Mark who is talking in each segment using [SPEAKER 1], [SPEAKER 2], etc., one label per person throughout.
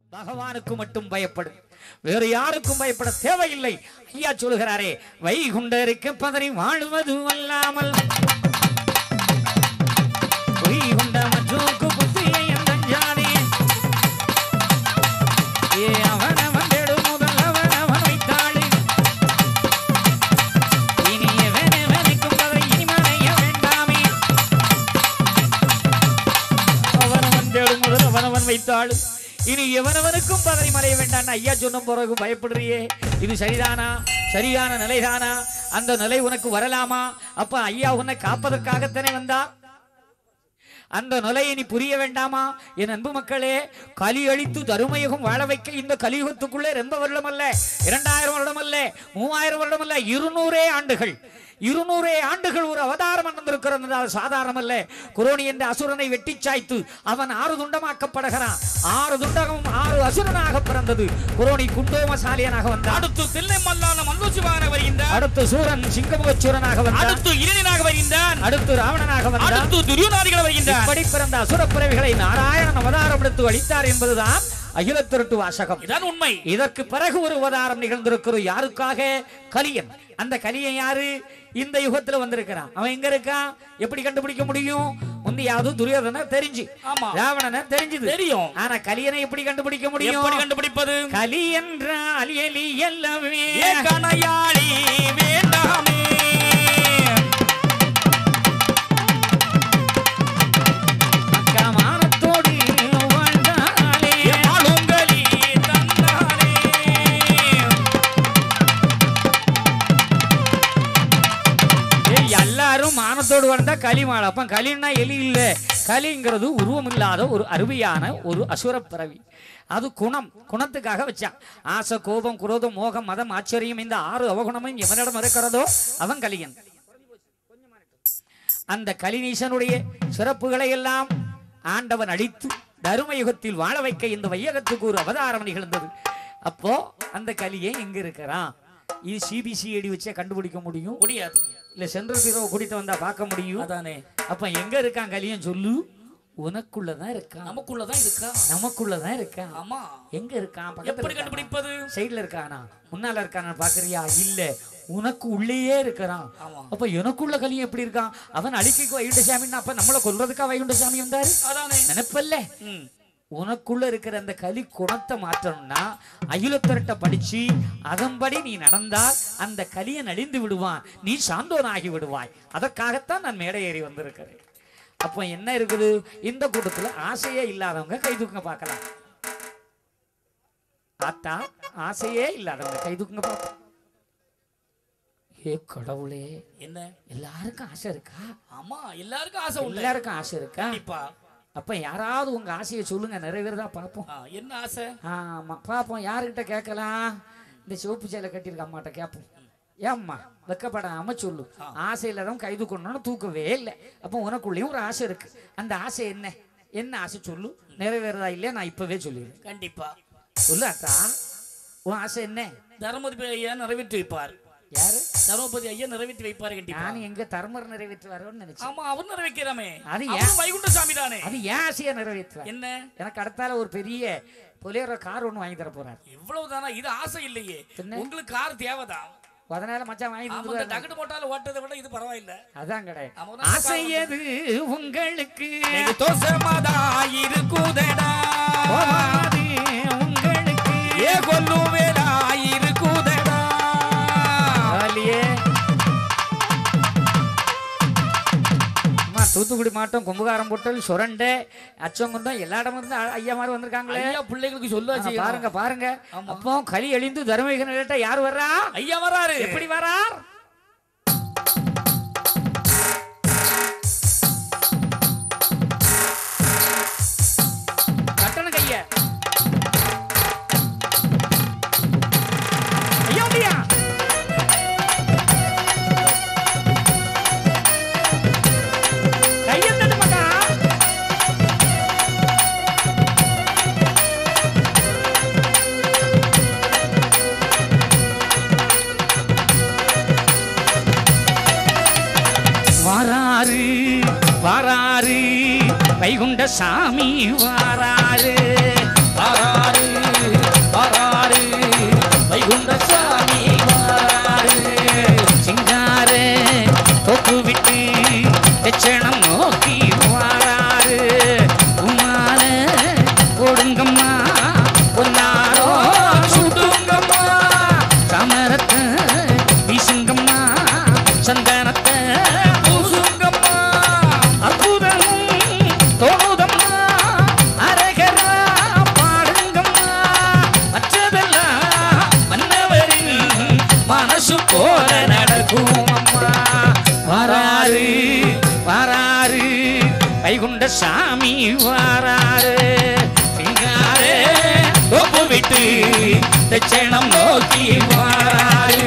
[SPEAKER 1] பகவானுக்கு மட்டும் பயப்படு வேறு யாருக்கும் பயப்பட தேவையில்லை ஐயா சொல்கிறாரே வைகுண்டருக்கு பதறி வாழ்வது அல்லாமல் வைகுண்ட மற்றோக்கு புத்தியை எந்தஞ்சானே ஏ அவனவன் தேடு முதல் அவனவன் வைத்தாளே இனி எவனெவனுக்கும் பதறி இனிமறைய வேண்டாமே அவனவன் தேடும் முதல் அவனவன் வைத்தாள் இனி எவனவனுக்கும் பதறி மறைய வேண்டாம் ஐயா சொன்ன பிறகு பயப்படுறியே இது சரிதானா சரியான நிலைதானா அந்த நிலை உனக்கு வரலாமா அப்ப ஐயா உன்னை காப்பதற்காகத்தானே வந்தா அந்த நிலையை நீ புரிய வேண்டாமா என் அன்பு மக்களே கலி அழித்து தருமயுகம் வாழ வைக்க இந்த கலியுகத்துக்குள்ளே ரொம்ப வருடம் அல்ல இரண்டாயிரம் வருடம் அல்ல மூவாயிரம் வருடம் அல்ல இருநூறே ஆண்டுகள் இருநூறே ஆண்டுகள் ஒரு அவதாரம் நடந்திருக்கிறது என்றால் சாதாரணம் அல்ல குரோனி என்ற அசுரனை வெட்டி சாய்த்து அவன் ஆறு துண்டமாக்கப்படுகிறான் ஆறு துண்டமும் ஆறு அசுரனாக பிறந்தது குரோனி குண்டோமசாலியனாக வந்தான்
[SPEAKER 2] அடுத்து தில்லை மல்லான மல்லூசிவாக வருகின்றார்
[SPEAKER 1] அடுத்து சூரன் சிங்கமுகச்சூரனாக வந்தான்
[SPEAKER 2] அடுத்து இரணினாக வருகின்றான்
[SPEAKER 1] அடுத்து ராவணனாக வந்தான்
[SPEAKER 2] அடுத்து துரியோனாதிகள் வருகின்றார்
[SPEAKER 1] இப்படி பிறந்த அசுரப் பிறவிகளை நாராயணன் அவதாரம் எடுத்து அளித்தார் என்பதுதான் அகில திருட்டு வாசகம்
[SPEAKER 2] இதான் உண்மை
[SPEAKER 1] இதற்கு பிறகு ஒரு அவதாரம் நிகழ்ந்திருக்கிறது யாருக்காக கலியன் அந்த கலியன் யாரு இந்த யுகத்துல வந்திருக்கிறான் அவன் எங்க இருக்கான் எப்படி கண்டுபிடிக்க முடியும் முந்தையாவது துரியோதன தெரிஞ்சு
[SPEAKER 2] ஆமா.
[SPEAKER 1] ராவணன தெரிஞ்சது
[SPEAKER 2] தெரியும்.
[SPEAKER 1] ஆனா கலியனை எப்படி கண்டுபிடிக்க முடியும்
[SPEAKER 2] எப்படி கண்டுபிடிப்பது
[SPEAKER 1] கலி என்றால் எலி எல்லாமே
[SPEAKER 2] ஏ கணையாளி வேண்டாமே
[SPEAKER 1] கமானத்தோடு வாழ்ந்தாலே
[SPEAKER 2] ஏ ஆளுங்களி தந்தானே
[SPEAKER 1] ஏய், எல்லாரும் மானத்தோடு வந்தா களி மாலை அப்ப களின்னா எலி இல்ல களிங்கிறது உருவம் இல்லாத ஒரு அருமையான ஒரு அசுர பிறவி அது குணம் குணத்துக்காக வச்சான் ஆசை கோபம் குரோதம் மோகம் மதம் ஆச்சரியம் இந்த ஆறு அவகுணமும் எவனிடம் இருக்கிறதோ அவன் கலியன் அந்த கலிநீசனுடைய சிறப்புகளை எல்லாம் ஆண்டவன் அழித்து தருமயுகத்தில் வாழ வைக்க இந்த வையகத்துக்கு ஒரு அவதாரம் நிகழ்ந்தது அப்போ அந்த கலியை எங்க இருக்கிறான் இது சிபிசிஐடி வச்சே கண்டுபிடிக்க முடியும்
[SPEAKER 2] முடியாது
[SPEAKER 1] இல்ல சென்ட்ரல் பீரோ கூட்டிட்டு வந்தா பார்க்க முடியும்
[SPEAKER 2] அதானே
[SPEAKER 1] அப்ப எங்க இருக்கான் கலியன் சொல்லு உனக்குள்ளதான் இருக்கான்
[SPEAKER 2] நமக்குள்ளதான் இருக்கா
[SPEAKER 1] நமக்குள்ளதான் இருக்கான்
[SPEAKER 2] ஆமா
[SPEAKER 1] எங்க இருக்கான்
[SPEAKER 2] எப்படி
[SPEAKER 1] பக்கத்துல இருக்கானா?
[SPEAKER 2] கண்டுபிடிப்பது
[SPEAKER 1] சைடுல இருக்கானா முன்னால இருக்கானா பாக்குறியா இல்ல உனக்கு உள்ளேயே இருக்கிறான்
[SPEAKER 2] ஆமா.
[SPEAKER 1] அப்ப எனக்குள்ள கலியன் எப்படி இருக்கான் அவன் அழிக்கைக்கு வைகுண்ட சாமின்னா அப்ப நம்மள கொல்றதுக்கா வைகுண்ட சாமி வந்தாரு
[SPEAKER 2] அதானே
[SPEAKER 1] நினைப்பல்ல
[SPEAKER 2] ம்.
[SPEAKER 1] உனக்குள்ள இருக்கிற அந்த கலி குணத்தை மாற்றணும்னா அகிலத்திரட்ட படிச்சு அதன்படி நீ நடந்தால் அந்த கலியன் அழிந்து விடுவான் நீ சாந்தோனாகி விடுவாய் அதற்காகத்தான் நான் மேடை ஏறி வந்திருக்கிறேன் அப்போ என்ன இருக்குது இந்த கூட்டத்துல ஆசையே இல்லாதவங்க கை தூக்குங்க பார்க்கலாம் ஆத்தா ஆசையே இல்லாதவங்க கை தூக்குங்க பார்ப்போம் ஏ கடவுளே
[SPEAKER 2] என்ன
[SPEAKER 1] எல்லாருக்கும் ஆசை இருக்கா
[SPEAKER 2] ஆமா எல்லாருக்கும் ஆசை உண்டு
[SPEAKER 1] எல்லாருக்கும் ஆசை இருக்கா
[SPEAKER 2] கண்டிப்பா
[SPEAKER 1] அப்ப யாராவது உங்க ஆசையை சொல்லுங்க நிறைவேறதா பார்ப்போம்
[SPEAKER 2] ஆ, என்ன ஆசை
[SPEAKER 1] ஆமா பாப்போம் யாருக்கிட்ட கேட்கலாம் இந்த சிவப்பு சேலை கட்டியிருக்க அம்மாட்ட கேட்போம் ஏம்மா வெக்கப்படாம சொல்லு ஆசையில தான் கைது கொண்டோன்னு தூக்கவே இல்லை அப்போ உனக்குள்ளேயும் ஒரு ஆசை இருக்கு அந்த ஆசை என்ன என்ன ஆசை சொல்லு நிறைவேறதா இல்லையா நான் இப்பவே சொல்லிடுறேன்
[SPEAKER 2] கண்டிப்பா
[SPEAKER 1] சொல்லு அத்தா உன் ஆசை என்ன
[SPEAKER 2] தர்மபதி ஐயா நிறைவேற்றி வைப்பார்
[SPEAKER 1] யாரு
[SPEAKER 2] தர்மபதி ஐயா நிறைவேற்றி வைப்பார் கண்டிப்பா
[SPEAKER 1] நான் எங்க தர்மர் நிறைவேற்றி வரேன்னு நினைச்சேன்
[SPEAKER 2] ஆமா அவர் நிறைவேற்கிறாமே
[SPEAKER 1] அது ஏன்?
[SPEAKER 2] அவரும் வைகுண்ட சாமி தானே
[SPEAKER 1] அது ஏன் ஆசையை நிறைவேற்றுவேன்
[SPEAKER 2] என்ன
[SPEAKER 1] எனக்கு அடுத்தால ஒரு பெரிய பொலியற கார் ஒன்று வாங்கி தர போறாரு
[SPEAKER 2] இவ்வளவுதானா இது ஆசை இல்லையே
[SPEAKER 1] பின்ன?
[SPEAKER 2] உங்களுக்கு கார் தேவைதான்
[SPEAKER 1] அதனால மச்சான் வாங்கி
[SPEAKER 2] ஆமா இந்த
[SPEAKER 1] தந்துருவாரு
[SPEAKER 2] டகடு போட்டால ஓட்டதை விட இது பரவாயில்ல
[SPEAKER 1] அதான் கிடையாது
[SPEAKER 2] ஆமா, ஒரு நல்ல
[SPEAKER 1] ஆசை
[SPEAKER 2] காரணம்.
[SPEAKER 1] எது உங்களுக்கு
[SPEAKER 2] தோசமாதா இருக்குதடா
[SPEAKER 1] போகாது உங்களுக்கு
[SPEAKER 2] ஏ கொல்லுவேலா இருக்குதடா
[SPEAKER 1] பரவாயில்லையே அம்மா தூத்துக்குடி மாவட்டம் கும்பகாரம் போட்டல் சுரண்டை அச்சங்குந்தம் எல்லா இடமும் இருந்து அ- ஐயா மாதிரி வந்திருக்காங்களே
[SPEAKER 2] ஐயா பிள்ளைகளுக்கு சொல்ல
[SPEAKER 1] ஆ, பாருங்க பாருங்க அப்போ களி எழிந்து தர்மயுக நிலையிட்ட யார் வர்றா
[SPEAKER 2] ஐயா வராரு
[SPEAKER 1] எப்படி வரார் கட்டண கைய ஐயா அப்படியா கையை தட்டு மகா வாராரு வாராரு வைகுண்ட சாமி வாராரு வாராரு
[SPEAKER 2] வைகுண்ட சாமி வாராரு
[SPEAKER 1] சிங்கார தோப்பு விட்டு தட்சணம் நோக்கி வாராரு உமால கொடுங்கம்மா பொன்னாரோ
[SPEAKER 2] சுட்டுங்கம்மா
[SPEAKER 1] சமரத்தை வீசுங்கம்மா சந்தனத்தை
[SPEAKER 2] பூசுங்கம்மா
[SPEAKER 1] அற்புதமும் தோணுதம்மா அரகரா பாடுங்கம்மா மற்றதெல்லாம் மன்னவரின் மனசு போல நடக்கும் அம்மா வாராரு வாராரு வைகுண்ட சாமி வாராரு சிங்காரே தோப்பு விட்டு தட்சணம் நோக்கி வாராரு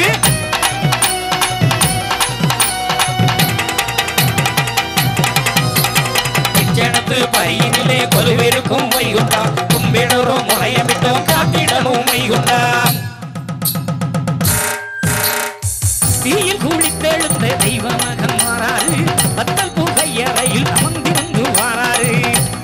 [SPEAKER 2] கிச்சனத்து பையினிலே கொலுவிருக்கும் வைகுண்டா கும்பிடரும் முளையமிட்டோம் காத்திடணும் வைகுண்டா
[SPEAKER 1] தீயில் குளித்தெழுந்த தெய்வ மகன் மாறாரு பத்தல் புகையறையில் அமர்ந்திருந்து வாராரு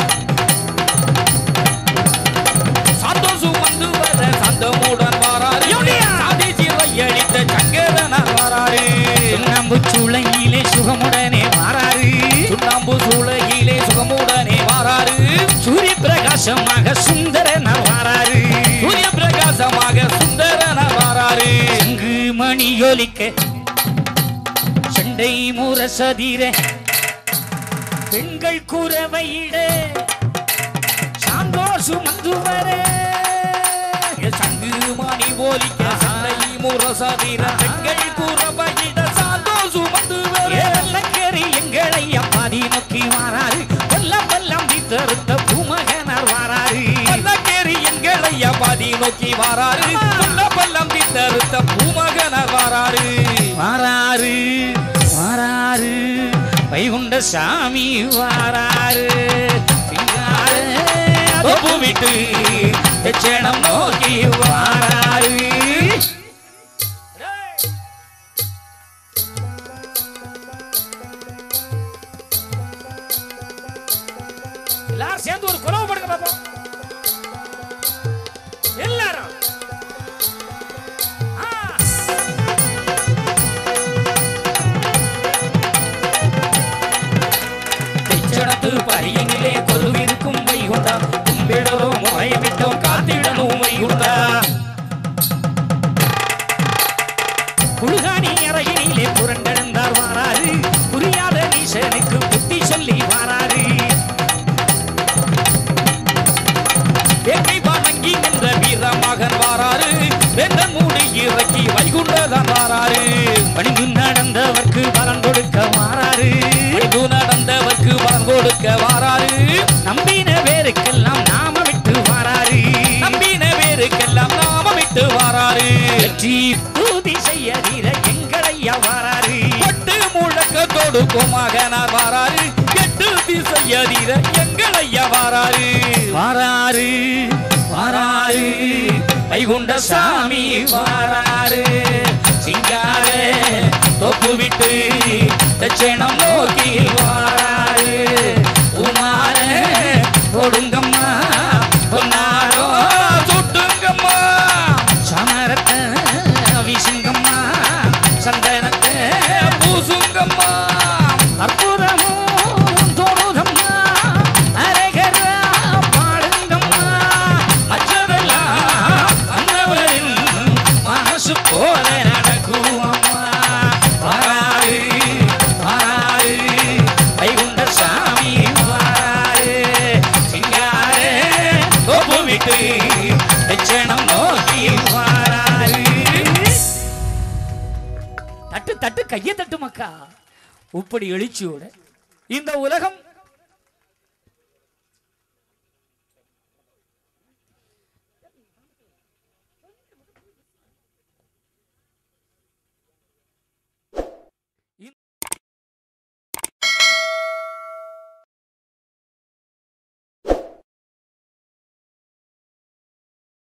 [SPEAKER 2] சந்தோஷம் வந்து வர சந்தமுடன் வாராரு
[SPEAKER 1] யோடியா!
[SPEAKER 2] சாதி சிறை அளித்த சங்கரனார் வாராரு
[SPEAKER 1] சுண்ணாம்பு சூளையிலே சுகமுடனே வாராரு
[SPEAKER 2] சுண்ணாம்பு சூழகிலே சுகமுடனே வாராரு
[SPEAKER 1] சூரிய பிரகாசமாக சுந்தரனார் வாராரு
[SPEAKER 2] சூரிய பிரகாசமாக சுந்தரனார் வாராரு
[SPEAKER 1] சங்கு மணி ஒலிக்க சண்டை முரசதிர பெண்கள் குறவையிட சாந்தோஷு மந்து வர
[SPEAKER 2] சங்கு மணி போலிக்க சண்டை முரசதிர பெண்கள் கூறவையிட சந்தோஷம் வந்து வர
[SPEAKER 1] ஏழக்கரி எங்களை அப்பாதி நோக்கி வாராரு கொல்லம் கொல்லம் வித்தறுத்த பூமகனார் வாராரு
[SPEAKER 2] பல்லக்கேறி எங்களை பாதி நோக்கி வாராரு புல்ல பல்லம் தித்தறுத்த பூமகனார் வாராரு
[SPEAKER 1] வாராரு வாராரு வைகுண்ட சாமி வாராரு சிங்கார தொப்பு விட்டு தட்சணம் நோக்கி வாராரு எல்லாரும் சேர்ந்து ஒரு குறவு படுங்க பாப்போம் எல்லாரும் ஆ
[SPEAKER 2] தெச்சடத்து பரியனிலே கொலுவிருக்கும் வைகுண்டா கும்பிடரும் முறையமிட்டோம் காத்திடணும் வைகுண்டா
[SPEAKER 1] குழுகாணி அறையினிலே புரண்டெழுந்தார் வாராரு புரியாத நீசனுக்கு புத்தி சொல்லி வாராரு
[SPEAKER 2] வேங்கை வணங்கி நின்ற வீரமகன் வாராரு வெந்தன் மூடி இறக்கி வைகுண்டதான் வாராரு
[SPEAKER 1] பணிந்து நடந்தவர்க்கு பலன் கொடுக்க வாராரு
[SPEAKER 2] பணிந்து நடந்தவர்க்கு பலன் கொடுக்க வாராரு
[SPEAKER 1] நம்பின பேருக்கெல்லாம் நாம விட்டு வாராரு
[SPEAKER 2] நம்பின பேருக்கெல்லாம் நாமமிட்டு வாராரு
[SPEAKER 1] வெற்றி பூதி செய்ய தீர எங்களையா வாராரு
[SPEAKER 2] பட்டு முழக்கத்தோடு கோமகனார் வாராரு எட்டு திசையதிர எங்களையா வாராரு
[SPEAKER 1] வாராரு வாராரு வைகுண்ட சாமி வாராரு சிங்கார தொப்பு விட்டு தட்சணம் நோக்கி வாராரு உமார கொடுங்கம்மா பொன்னாரோ
[SPEAKER 2] சுட்டுங்கம்மா
[SPEAKER 1] சமரத்தை விசுங்கம்மா சந்தனத்தை
[SPEAKER 2] பூசுங்கம்மா
[SPEAKER 1] அற்புதமும் தோணுதம்மா அரகரா பாடுங்கம்மா மற்றதெல்லாம் அன்னவரின் மனசு போல நடக்கும் அம்மா வாராரு வாராரு வைகுண்ட சாமி வாராரு சிங்கார கோபு விட்டு தட்சணம் நோக்கி வாராரு தட்டு தட்டு கையை தட்டு மக்கா உப்படி எழுச்சியோட இந்த உலகம்